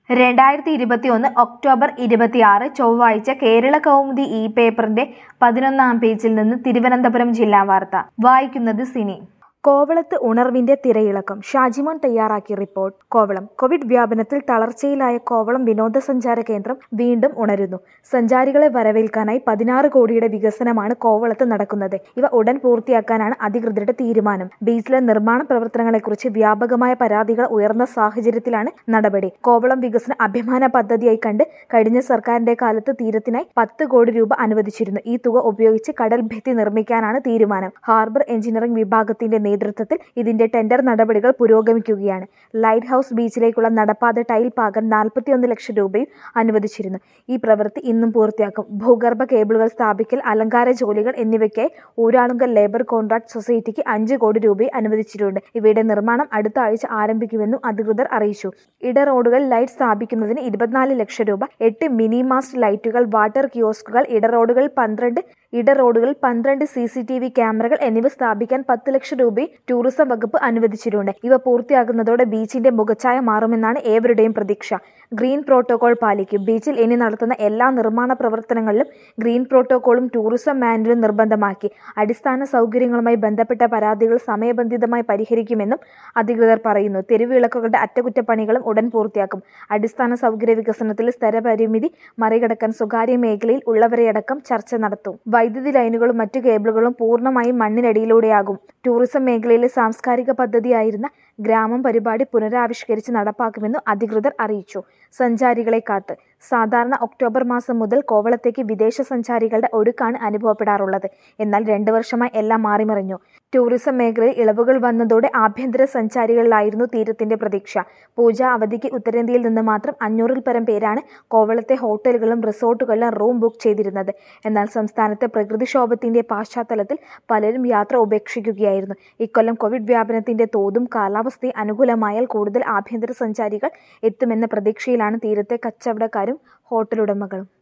രണ്ടായിരത്തി ഇരുപത്തിയൊന്ന് ഒക്ടോബർ ഇരുപത്തിയാറ് ചൊവ്വാഴ്ച കേരള കൗമുദി ഇ പേപ്പറിന്റെ പതിനൊന്നാം പേജിൽ നിന്ന് തിരുവനന്തപുരം ജില്ലാ വാർത്ത വായിക്കുന്നത് സിനി കോവളത്ത് ഉണർവിന്റെ തിരയിളക്കം ഷാജിമോൻ തയ്യാറാക്കിയ റിപ്പോർട്ട് കോവളം കോവിഡ് വ്യാപനത്തിൽ തളർച്ചയിലായ കോവളം വിനോദസഞ്ചാര കേന്ദ്രം വീണ്ടും ഉണരുന്നു സഞ്ചാരികളെ വരവേൽക്കാനായി പതിനാറ് കോടിയുടെ വികസനമാണ് കോവളത്ത് നടക്കുന്നത് ഇവ ഉടൻ പൂർത്തിയാക്കാനാണ് അധികൃതരുടെ തീരുമാനം ബീച്ചിലെ നിർമ്മാണ പ്രവർത്തനങ്ങളെക്കുറിച്ച് വ്യാപകമായ പരാതികൾ ഉയർന്ന സാഹചര്യത്തിലാണ് നടപടി കോവളം വികസന അഭിമാന പദ്ധതിയായി കണ്ട് കഴിഞ്ഞ സർക്കാരിന്റെ കാലത്ത് തീരത്തിനായി പത്ത് കോടി രൂപ അനുവദിച്ചിരുന്നു ഈ തുക ഉപയോഗിച്ച് കടൽ ഭിത്തി നിർമ്മിക്കാനാണ് തീരുമാനം ഹാർബർ എഞ്ചിനീയറിംഗ് വിഭാഗത്തിന്റെ നേതൃത്വത്തിൽ ഇതിന്റെ ടെൻഡർ നടപടികൾ പുരോഗമിക്കുകയാണ് ലൈറ്റ് ഹൌസ് ബീച്ചിലേക്കുള്ള നടപ്പാത ടൈൽ പാകാൻ നാൽപ്പത്തിയൊന്ന് ലക്ഷം രൂപയും അനുവദിച്ചിരുന്നു ഈ പ്രവൃത്തി ഇന്നും പൂർത്തിയാക്കും ഭൂഗർഭ കേബിളുകൾ സ്ഥാപിക്കൽ അലങ്കാര ജോലികൾ എന്നിവയ്ക്കായി ഊരാളുങ്കൽ ലേബർ കോൺട്രാക്ട് സൊസൈറ്റിക്ക് അഞ്ച് കോടി രൂപയും അനുവദിച്ചിട്ടുണ്ട് ഇവയുടെ നിർമ്മാണം അടുത്ത ആഴ്ച ആരംഭിക്കുമെന്നും അധികൃതർ അറിയിച്ചു ഇട റോഡുകൾ ലൈറ്റ് സ്ഥാപിക്കുന്നതിന് ഇരുപത്തിനാല് ലക്ഷം രൂപ എട്ട് മിനി മാസ്റ്റ് ലൈറ്റുകൾ വാട്ടർ കിയോസ്കുകൾ ഇട റോഡുകൾ പന്ത്രണ്ട് ഇട റോഡുകളിൽ പന്ത്രണ്ട് സി സി ടി വി ക്യാമറകൾ എന്നിവ സ്ഥാപിക്കാൻ പത്ത് ലക്ഷം രൂപയും ടൂറിസം വകുപ്പ് അനുവദിച്ചിട്ടുണ്ട് ഇവ പൂർത്തിയാകുന്നതോടെ ബീച്ചിന്റെ മുഖച്ഛായ മാറുമെന്നാണ് ഏവരുടെയും പ്രതീക്ഷ ഗ്രീൻ പ്രോട്ടോകോൾ പാലിക്കും ബീച്ചിൽ ഇനി നടത്തുന്ന എല്ലാ നിർമ്മാണ പ്രവർത്തനങ്ങളിലും ഗ്രീൻ പ്രോട്ടോകോളും ടൂറിസം മാനുവലും നിർബന്ധമാക്കി അടിസ്ഥാന സൗകര്യങ്ങളുമായി ബന്ധപ്പെട്ട പരാതികൾ സമയബന്ധിതമായി പരിഹരിക്കുമെന്നും അധികൃതർ പറയുന്നു തെരുവിളക്കുകളുടെ അറ്റകുറ്റപ്പണികളും ഉടൻ പൂർത്തിയാക്കും അടിസ്ഥാന സൗകര്യ വികസനത്തിൽ സ്ഥലപരിമിതി മറികടക്കാൻ സ്വകാര്യ മേഖലയിൽ ഉള്ളവരെയടക്കം ചർച്ച നടത്തും വൈദ്യുതി ലൈനുകളും മറ്റു കേബിളുകളും പൂർണ്ണമായും മണ്ണിനടിയിലൂടെയാകും ടൂറിസം മേഖലയിലെ സാംസ്കാരിക പദ്ധതിയായിരുന്ന ഗ്രാമം പരിപാടി പുനരാവിഷ്കരിച്ച് നടപ്പാക്കുമെന്നും അധികൃതർ അറിയിച്ചു സഞ്ചാരികളെ കാത്ത് സാധാരണ ഒക്ടോബർ മാസം മുതൽ കോവളത്തേക്ക് വിദേശ സഞ്ചാരികളുടെ ഒഴുക്കാണ് അനുഭവപ്പെടാറുള്ളത് എന്നാൽ രണ്ടു വർഷമായി എല്ലാം മാറിമറിഞ്ഞു ടൂറിസം മേഖലയിൽ ഇളവുകൾ വന്നതോടെ ആഭ്യന്തര സഞ്ചാരികളിലായിരുന്നു തീരത്തിന്റെ പ്രതീക്ഷ പൂജ അവധിക്ക് ഉത്തരേന്ത്യയിൽ നിന്ന് മാത്രം അഞ്ഞൂറിൽ പരം പേരാണ് കോവളത്തെ ഹോട്ടലുകളും റിസോർട്ടുകളിലും റൂം ബുക്ക് ചെയ്തിരുന്നത് എന്നാൽ സംസ്ഥാനത്തെ പ്രകൃതിക്ഷോഭത്തിന്റെ പശ്ചാത്തലത്തിൽ പലരും യാത്ര ഉപേക്ഷിക്കുകയായിരുന്നു ഇക്കൊല്ലം കോവിഡ് വ്യാപനത്തിന്റെ തോതും കാലാവസ്ഥയും അനുകൂലമായാൽ കൂടുതൽ ആഭ്യന്തര സഞ്ചാരികൾ എത്തുമെന്ന പ്രതീക്ഷയിലാണ് തീരത്തെ കച്ചവടക്കാരും ഹോട്ടലുടമകളും